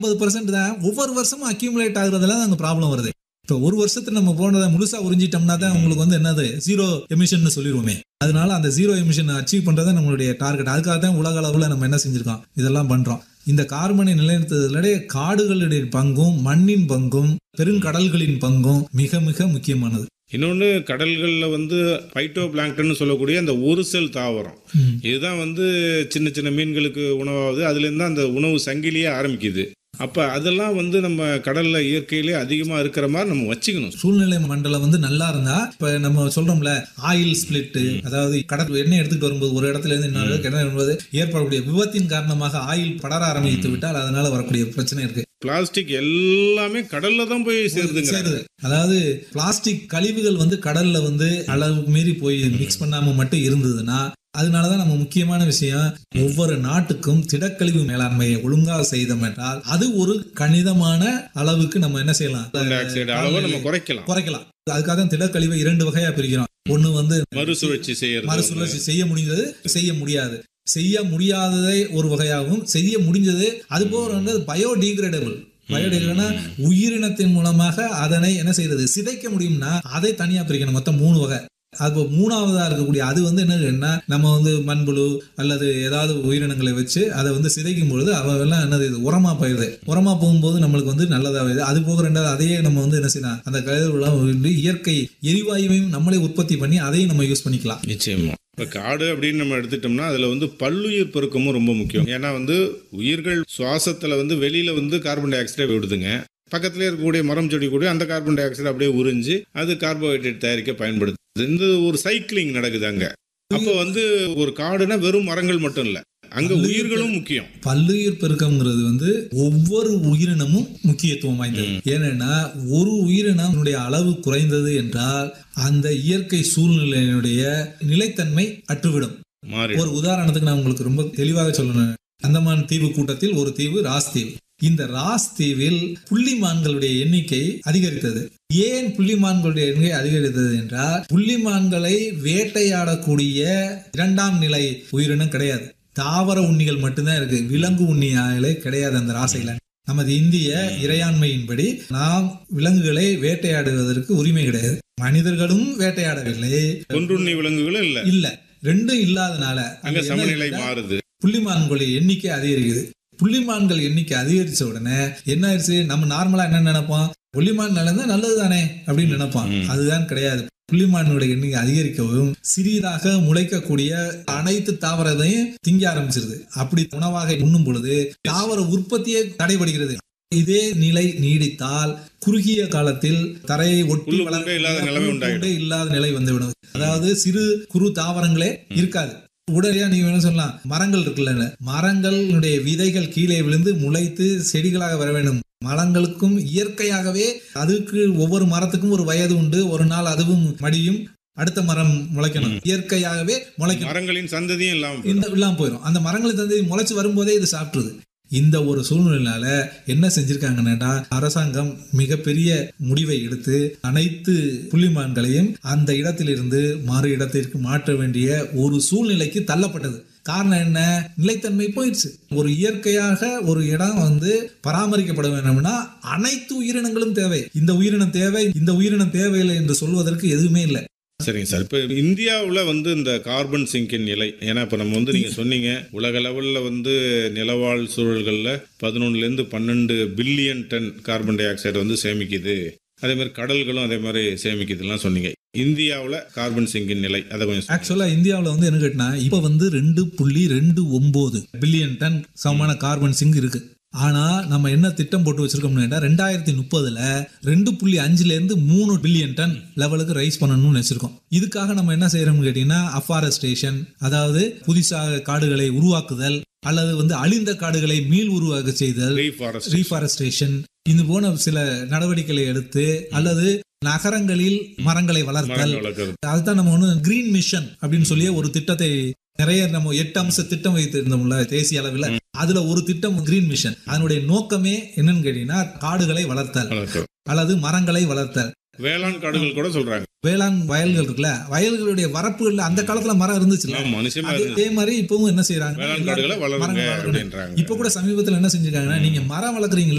ஐம்பது பர்சன்ட் தான் ஒவ்வொரு வருஷமும் அக்யூமுலேட் ஆகுறதுல தான் அங்கே ப்ராப்ளம் வருது இப்போ ஒரு வருஷத்துல நம்ம போனதை முழுசா உறிஞ்சிட்டோம்னா தான் உங்களுக்கு வந்து என்னது ஜீரோ எமிஷன் சொல்லிடுவோமே அதனால அந்த ஜீரோ எமிஷன் அச்சீவ் பண்றதே நம்மளுடைய டார்கெட் அதுக்காக தான் உலக அளவுல நம்ம என்ன செஞ்சிருக்கோம் இதெல்லாம் பண்றோம் இந்த கார்பனை நிலைநிறுத்துவதிலே காடுகளுடைய பங்கும் மண்ணின் பங்கும் பெருங்கடல்களின் பங்கும் மிக மிக முக்கியமானது இன்னொன்று கடல்களில் வந்து பைட்டோ பிளாங்க்டன் சொல்லக்கூடிய அந்த ஒரு செல் தாவரம் ம். இதுதான் வந்து சின்ன சின்ன மீன்களுக்கு உணவாகுது அதுலேருந்து தான் அந்த உணவு சங்கிலியே ஆரம்பிக்குது அப்போ அதெல்லாம் வந்து நம்ம கடலில் இயற்கையிலே அதிகமாக இருக்கிற மாதிரி நம்ம வச்சுக்கணும் சூழ்நிலை மண்டலம் வந்து நல்லா இருந்தா இப்ப நம்ம சொல்றோம்ல ஆயில் ஸ்பிளிட் அதாவது கடல் எண்ணெய் எடுத்துட்டு வரும்போது ஒரு இடத்துல இருந்து இன்னொரு இடத்துக்கு எண்ணெய் வரும்போது ஏற்படக்கூடிய விபத்தின் காரணமாக ஆயில் படர ஆரம்பித்து விட்டால் அதனால வரக்கூடிய பிரச்சனை இருக்கு பிளாஸ்டிக் எல்லாமே கடல்ல தான் போய் சேருதுங்க சேருது அதாவது பிளாஸ்டிக் கழிவுகள் வந்து கடல்ல வந்து அளவுக்கு மீறி போய் மிக்ஸ் பண்ணாம மட்டும் இருந்ததுன்னா அதனாலதான் நம்ம முக்கியமான விஷயம் ஒவ்வொரு நாட்டுக்கும் திடக்கழிவு மேலாண்மையை ஒழுங்காக செய்தோம் என்றால் அது ஒரு கணிதமான அளவுக்கு நம்ம என்ன செய்யலாம் கார்பன் டை ஆக்சைடு அளவை நம்ம குறைக்கலாம் குறைக்கலாம் அதுக்காக தான் திடக்கழிவை இரண்டு வகையா பிரிக்கிறோம் ஒண்ணு வந்து மறுசுழற்சி செய்யறது மறுசுழற்சி செய்ய முடிந்தது செய்ய முடியாது செய்ய முடியாததை ஒரு வகையாகவும் செய்ய முடிஞ்சது அது போக வந்து பயோடிகிரேடபிள் பயோடிகிரேடா உயிரினத்தின் மூலமாக அதனை என்ன செய்யறது சிதைக்க முடியும்னா அதை தனியா பிரிக்கணும் மொத்தம் மூணு வகை அப்போ மூணாவதா இருக்கக்கூடிய அது வந்து என்னன்னா நம்ம வந்து மண்புழு அல்லது ஏதாவது உயிரினங்களை வச்சு அதை வந்து சிதைக்கும் பொழுது அவெல்லாம் என்னது இது உரமா போயிடுது உரமா போகும்போது நம்மளுக்கு வந்து நல்லதாகுது அது போக ரெண்டாவது அதையே நம்ம வந்து என்ன செய்யலாம் அந்த கழிவுலாம் வந்து இயற்கை எரிவாயுவையும் நம்மளே உற்பத்தி பண்ணி அதையும் நம்ம யூஸ் பண்ணிக்கலாம் நிச்சயமா இப்போ காடு அப்படின்னு நம்ம எடுத்துட்டோம்னா அதில் வந்து பல்லுயிர் பெருக்கமும் ரொம்ப முக்கியம் ஏன்னா வந்து உயிர்கள் சுவாசத்தில் வந்து வெளியில் வந்து கார்பன் டை ஆக்சைடை விடுதுங்க பக்கத்துல இருக்கக்கூடிய மரம் செடி கூட அந்த கார்பன் டை ஆக்சைடு அப்படியே உறிஞ்சு அது கார்போஹைட்ரேட் தயாரிக்க பயன்படுது இந்த ஒரு சைக்கிளிங் நடக்குது அங்க அப்போ வந்து ஒரு காடுனா வெறும் மரங்கள் மட்டும் இல்லை அங்க உயிர்களும் முக்கியம் பல்லுயிர் பெருக்கம்ங்கிறது வந்து ஒவ்வொரு உயிரினமும் முக்கியத்துவம் வாய்ந்தது ஏன்னா ஒரு உயிரினமுடைய அளவு குறைந்தது என்றால் அந்த இயற்கை சூழ்நிலையினுடைய நிலைத்தன்மை அற்றுவிடும் மாறி ஒரு உதாரணத்துக்கு நான் உங்களுக்கு ரொம்ப தெளிவாக சொல்லணும் அந்தமான் தீவு கூட்டத்தில் ஒரு தீவு ராஸ் தீவு இந்த ராஸ் தீவில் புள்ளிமான்களுடைய எண்ணிக்கை அதிகரித்தது ஏன் புள்ளிமான்களுடைய எண்ணிக்கை அதிகரித்தது என்றால் புள்ளிமான்களை வேட்டையாடக்கூடிய இரண்டாம் நிலை உயிரினம் கிடையாது தாவர உண்ணிகள் மட்டும்தான் இருக்கு விலங்கு உண்ணியாலே கிடையாது அந்த ராசையில நமது இந்திய இறையாண்மையின்படி நாம் விலங்குகளை வேட்டையாடுவதற்கு உரிமை கிடையாது மனிதர்களும் வேட்டையாடவில்லை கொன்றுண்ணி விலங்குகளும் இல்லை இல்ல ரெண்டும் இல்லாதனால அங்க அங்க என்ன சமநிலை இருக்குன்னா, மாறுது புள்ளிமான்களுடைய எண்ணிக்கை அதிகரிக்குது புள்ளிமான்கள் எண்ணிக்கை அதிகரிச்ச உடனே என்ன ஆயிடுச்சு நம்ம நார்மலா என்ன நினைப்போம் புள்ளிமான் நடந்தா நல்லது தானே அப்படின்னு நினைப்போம் ம். அதுதான் கிடையாது புள்ளிமானுடைய எண்ணிக்கை அதிகரிக்கவும் சிறிதாக முளைக்கக்கூடிய அனைத்து தாவரத்தையும் திங்க ஆரம்பிச்சிருது அப்படி உணவாக உண்ணும் பொழுது தாவர உற்பத்தியே தடைபடுகிறது இதே நிலை நீடித்தால் குறுகிய காலத்தில் தரையை ஒட்டி புல்லு வளர- பூண்டே இல்லாத நிலைமை புல்லு உண்டாயிடும். பூண்டே இல்லாத நிலை வந்துவிடும் அதாவது சிறு குறு தாவரங்களே இருக்காது உடனடியா நீங்க என்ன சொல்லலாம் மரங்கள் இருக்குல்ல மரங்களுடைய விதைகள் கீழே விழுந்து முளைத்து செடிகளாக வர வேண்டும் மரங்களுக்கும் இயற்கையாகவே அதுக்கு ஒவ்வொரு மரத்துக்கும் ஒரு வயது உண்டு ஒரு நாள் அதுவும் மடியும் அடுத்த மரம் முளைக்கணும் இயற்கையாகவே முளைக்கணும் மரங்களின் சந்ததியும் இல்லாம போயிடும். இந்த இல்லாம போயிடும் அந்த மரங்களை தந்து முளைச்சு வரும்போதே இது சாப்பிட்டுருது இந்த ஒரு சூழ்நிலையினால என்ன செஞ்சிருக்காங்கன்னா அரசாங்கம் மிகப்பெரிய முடிவை எடுத்து அனைத்து புள்ளிமான்களையும் அந்த இடத்திலிருந்து மாறு இடத்திற்கு மாற்ற வேண்டிய ஒரு சூழ்நிலைக்கு தள்ளப்பட்டது காரணம் என்ன நிலைத்தன்மை போயிடுச்சு ஒரு இயற்கையாக ஒரு இடம் வந்து பராமரிக்கப்பட வேண்டும்னா அனைத்து உயிரினங்களும் தேவை இந்த உயிரினம் தேவை இந்த உயிரினம் தேவையில்லை என்று சொல்வதற்கு எதுவுமே இல்லை சரிங்க சார் இப்போ இந்தியாவில் வந்து இந்த கார்பன் சிங்கின் நிலை ஏன்னா இப்போ நம்ம வந்து நீங்கள் சொன்னீங்க உலக லெவலில் வந்து நிலவாழ் சூழல்களில் பதினொன்றுலேருந்து பன்னெண்டு billion ton carbon dioxide வந்து சேமிக்குது அதே மாதிரி கடல்களும் அதே மாதிரி சேமிக்குதுலாம் சொன்னீங்க இந்தியாவில் கார்பன் சிங்கின் நிலை அதை கொஞ்சம் சொல்லுங்க. ஆக்சுவலா இந்தியாவில் வந்து என்ன கேட்டினா இப்போ வந்து ரெண்டு புள்ளி ரெண்டு ஒன்பது பில்லியன் டன் சமமான கார்பன் சிங்க் இருக்கு ஆனா நம்ம என்ன திட்டம் போட்டு வச்சிருக்கோம்னா ரெண்டாயிரத்தி முப்பதுல ரெண்டு புள்ளி அஞ்சுல இருந்து மூணு பில்லியன் டன் லெவலுக்கு ரைஸ் பண்ணணும்னு வச்சிருக்கோம் இதுக்காக நம்ம என்ன செய்யறோம்னு கேட்டீங்கன்னா அஃபாரஸ்டேஷன் அதாவது புதுசாக காடுகளை உருவாக்குதல் அல்லது வந்து அழிந்த காடுகளை மீள் உருவாக்க செய்தல் Reforestation. ரீஃபாரஸ்டேஷன் இது போன சில நடவடிக்கைகளை எடுத்து அல்லது நகரங்களில் மரங்களை வளர்த்தல் மரங்கள் வளர்க்கறது அதுதான் நம்ம ஒன்று கிரீன் மிஷன் அப்படின்னு சொல்லி ஒரு திட்டத்தை நிறைய நம்ம எட்டு அம்ச திட்டம் வைத்திருந்தோம்ல தேசிய அளவில் அதுல ஒரு திட்டம் கிரீன் மிஷன் அதனுடைய நோக்கமே என்னன்னு கேட்டீங்கன்னா காடுகளை வளர்த்தல் வளர்க்கறது அல்லது மரங்களை வளர்த்தல் வேளாண் காடுகள் கூட சொல்றாங்க வேளாண் வயல்கள் இருக்குல்ல வயல்களுடைய வரப்புகள்ல அந்த காலத்துல மரம் இருந்துச்சுல்ல ஆமா நிச்சயமா அதே இருக்கு அதே மாதிரி இப்பவும் என்ன செய்யறாங்க வேளாண் காடுகளை வளருங்க மரங்கள் வளர்க்கணும். அப்படின்றாங்க இப்ப கூட சமீபத்துல என்ன செஞ்சிருக்காங்கன்னா நீங்க மரம் வளர்க்குறீங்க